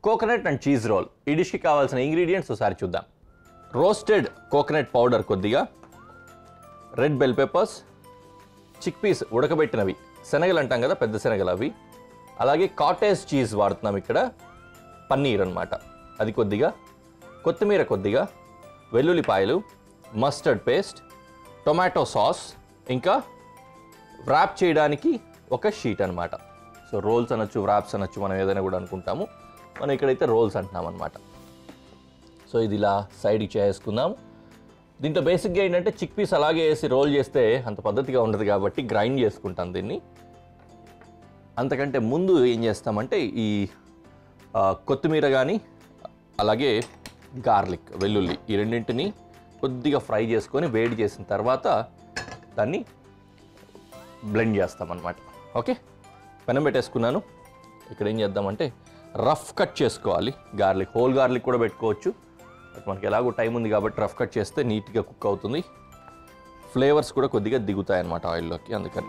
Coconut and cheese role ఈ డిష్కి కావాల్సిన ingredients ఒకసారి చూద్దాం రోస్టెడ్ కోకోనట్ పౌడర్ కొద్దిగా red bell peppers chickpeas ఉడకబెట్టినవి శనగలు అంటాం కదా పెద్ద శనగలు అవి అలాగే కాటేజ్ చీజ్ వాడుతున్నాం ఇక్కడ పన్నీర్ అన్నమాట అది కొద్దిగా కొత్తిమీర కొద్దిగా వెల్లుల్లిపాయలు మస్టర్డ్ పేస్ట్ టొమాటో సాస్ ఇంకా వ్రాప్ చేయడానికి ఒక షీట్ అన్నమాట సో రోల్స్ అనొచ్చు వ్రాప్స్ అనొచ్చు మనం ఏదైనా కూడా అనుకుంటాము మనం ఇక్కడైతే రోల్స్ అంటున్నాం అనమాట సో ఇది ఇలా సైడ్కి చేసుకుందాం దీంట్లో బేసిక్గా ఏంటంటే చిక్ పీస్ అలాగే వేసి రోల్ చేస్తే అంత పద్ధతిగా ఉండదు కాబట్టి గ్రైండ్ చేసుకుంటాం దీన్ని అంతకంటే ముందు ఏం చేస్తామంటే ఈ ఆ, కొత్తిమీర కానీ అలాగే గార్లిక్ వెల్లుల్లి ఈ రెండింటిని కొద్దిగా ఫ్రై చేసుకొని వేడి చేసిన తర్వాత దాన్ని బ్లెండ్ చేస్తామన్నమాట ఓకే పెనం పెట్టేసుకున్నాను ఇక్కడ ఏం చేద్దామంటే రఫ్ కట్ చేసుకోవాలి గార్లిక్ హోల్ గార్లిక్ కూడా పెట్టుకోవచ్చు బట్ మనకి ఎలాగో టైం ఉంది కాబట్టి రఫ్ కట్ చేస్తే నీట్గా కుక్ అవుతుంది ఫ్లేవర్స్ కూడా కొద్దిగా దిగుతాయి అన్నమాట ఆయిల్లోకి అందుకని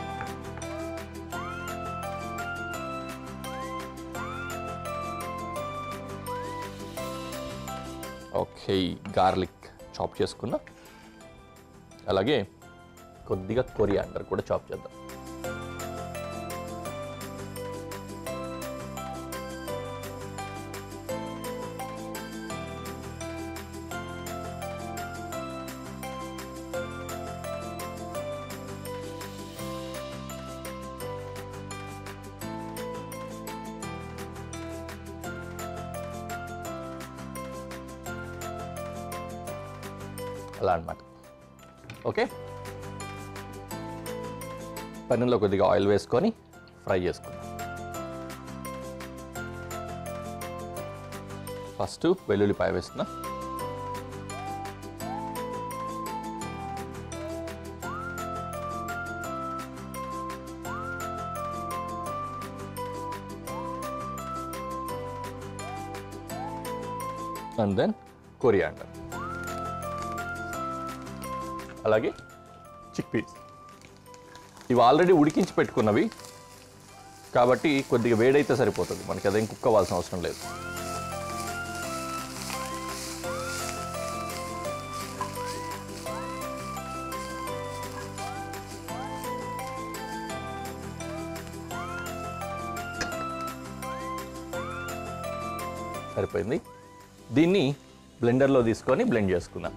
ఓకే గార్లిక్ చాప్ చేసుకున్నా అలాగే కొద్దిగా కొరియాండర్ కూడా చాప్ చేద్దాం అలా అన్నమాట ఓకే పన్నెంలో కొద్దిగా ఆయిల్ వేసుకొని ఫ్రై చేసుకుందాం ఫస్ట్ వెల్లుల్లిపాయ వేస్తున్నా అండ్ దెన్ కొరియాండర్ అలాగే చిక్ పీస్ ఇవి ఆల్రెడీ ఉడికించి పెట్టుకున్నవి కాబట్టి కొద్దిగా వేడైతే సరిపోతుంది మనకి అదేం కుక్ అవ్వాల్సిన అవసరం లేదు సరిపోయింది దీన్ని బ్లెండర్లో తీసుకొని బ్లెండ్ చేసుకుందాం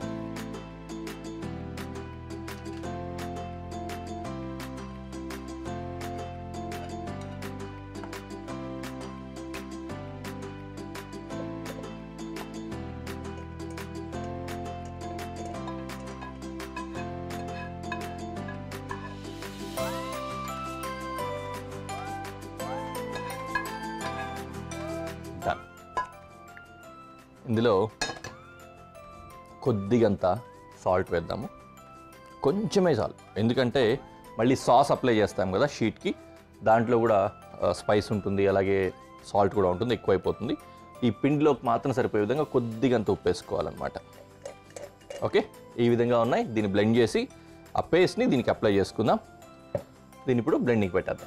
Done. ఇందులో కొద్దిగంత సాల్ట్ వేద్దాము కొంచెమే చాలు ఎందుకంటే మళ్ళీ సాస్ అప్లై చేస్తాం కదా షీట్కి దాంట్లో కూడా స్పైస్ ఉంటుంది అలాగే సాల్ట్ కూడా ఉంటుంది ఎక్కువైపోతుంది ఈ పిండిలోకి మాత్రం సరిపోయే విధంగా కొద్దిగంత ఉప్పు వేసుకోవాలన్నమాట ఓకే ఈ విధంగా ఉన్నాయి దీన్ని బ్లెండ్ చేసి ఆ పేస్ట్ని దీనికి అప్లై చేసుకుందాం దీన్ని ఇప్పుడు బ్లెండింగ్ పెట్టేద్దాం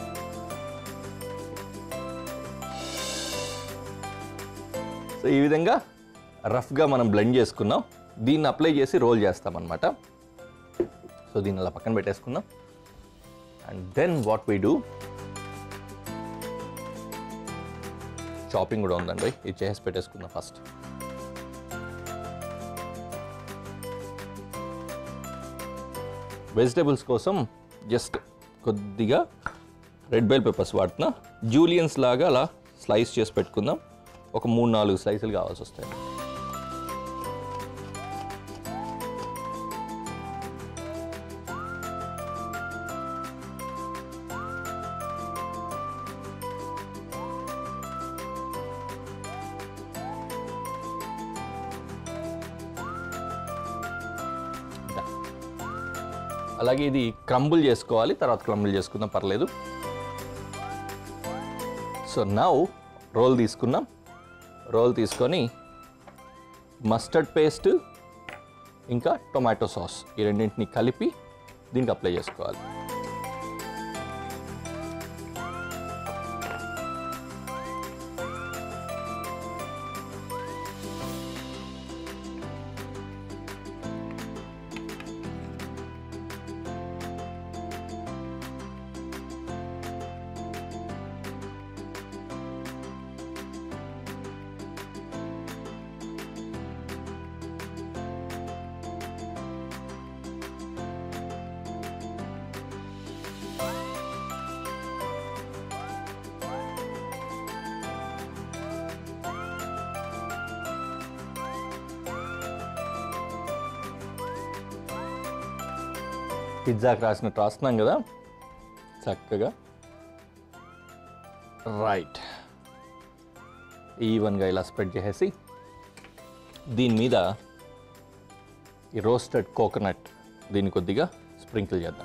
సో ఈ విధంగా రఫ్గా మనం బ్లెండ్ చేసుకున్నాం దీన్ని అప్లై చేసి రోల్ చేస్తామన్నమాట సో దీన్ని అలా పక్కన పెట్టేసుకుందాం and then what we do chopping కూడా ఉందండి ఇది చేసి పెట్టేసుకుందాం ఫస్ట్ వెజిటేబుల్స్ కోసం జస్ట్ కొద్దిగా రెడ్ బెల్ పెప్పర్స్ వాడుతున్నా జూలియన్స్ లాగా అలా స్లైస్ చేసి పెట్టుకుందాం ఒక మూడు నాలుగు స్లైసులు కావాల్సి వస్తాయి అలాగే ఇది క్రంబుల్ చేసుకోవాలి తర్వాత క్రంబుల్ చేసుకుందాం పర్లేదు సో నౌ రోల్ తీసుకున్నాం రోల్ తీసుకొని మస్టర్డ్ పేస్ట్ ఇంకా టొమాటో సాస్ ఈ రెండింటిని కలిపి దీనికి అప్లై చేసుకోవాలి పిజ్జాకి రాసినట్టు రాస్తున్నాం కదా చక్కగా రైట్ ఈవెన్గా ఇలా స్ప్రెడ్ చేసేసి దీని మీద ఈ రోస్టెడ్ కోకోనట్ దీన్ని కొద్దిగా స్ప్రింకిల్ చేద్దాం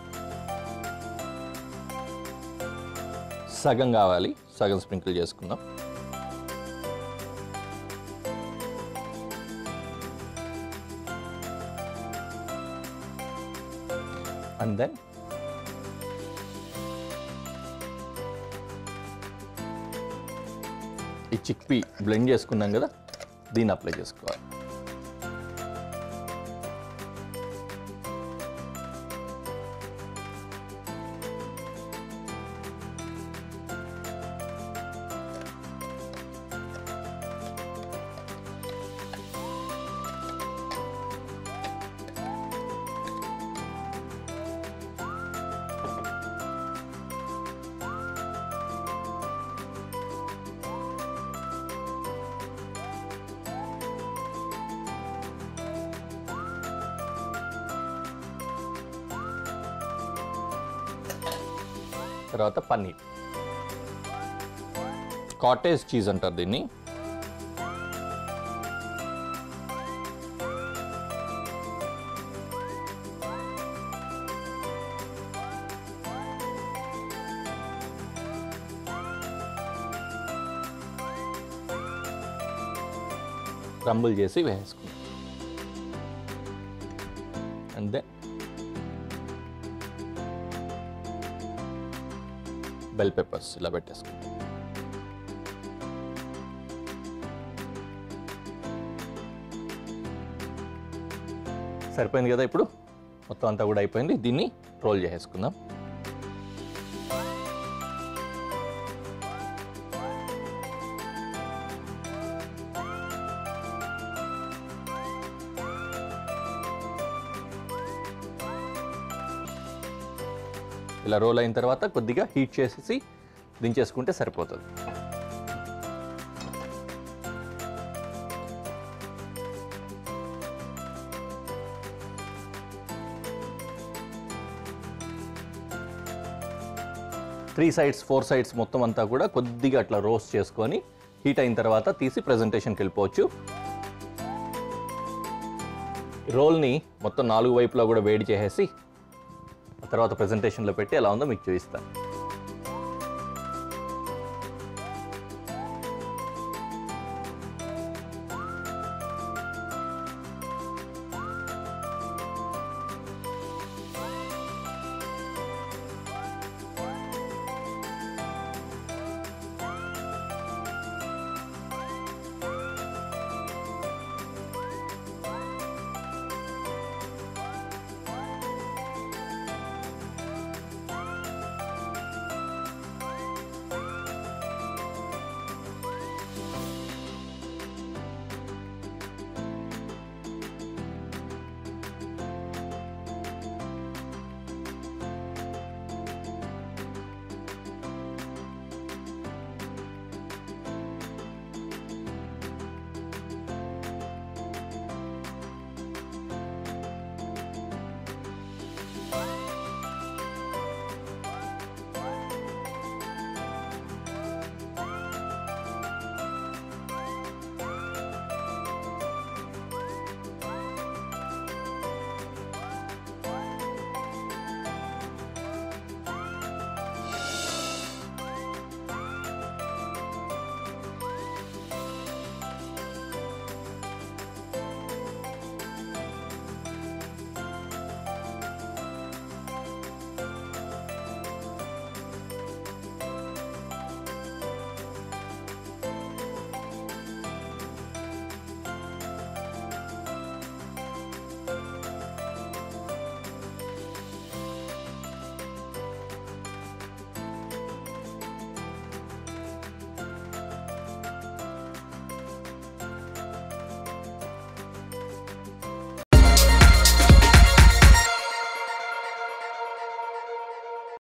సగం కావాలి సగం స్ప్రింకిల్ చేసుకుందాం అండ్ దెన్ ఈ చిక్పీ బ్లెండ్ చేసుకున్నాం కదా దీన్ని అప్లై చేసుకోవాలి తర్వాత పన్నీర్ కాటేజ్ చీజ్ అంటారు దీన్ని రంబుల్ చేసి వేసుకుంటాం అంతే బెల్ పెప్పర్స్ ఇలా పెట్టేసుకుంటాం సరిపోయింది కదా ఇప్పుడు మొత్తం అంతా కూడా అయిపోయింది దీన్ని రోల్ చేసేసుకుందాం ఇలా రోల్ అయిన తర్వాత కొద్దిగా హీట్ చేసేసి దించేసుకుంటే సరిపోతుంది త్రీ సైడ్స్ ఫోర్ సైడ్స్ మొత్తం అంతా కూడా కొద్దిగా అట్లా రోస్ట్ చేసుకొని హీట్ అయిన తర్వాత తీసి ప్రజెంటేషన్కి వెళ్ళిపోవచ్చు రోల్ని మొత్తం నాలుగు వైపులా కూడా వేడి చేసేసి ఆ తర్వాత ప్రజెంటేషన్లో పెట్టి ఎలా ఉందో మీకు చూపిస్తాను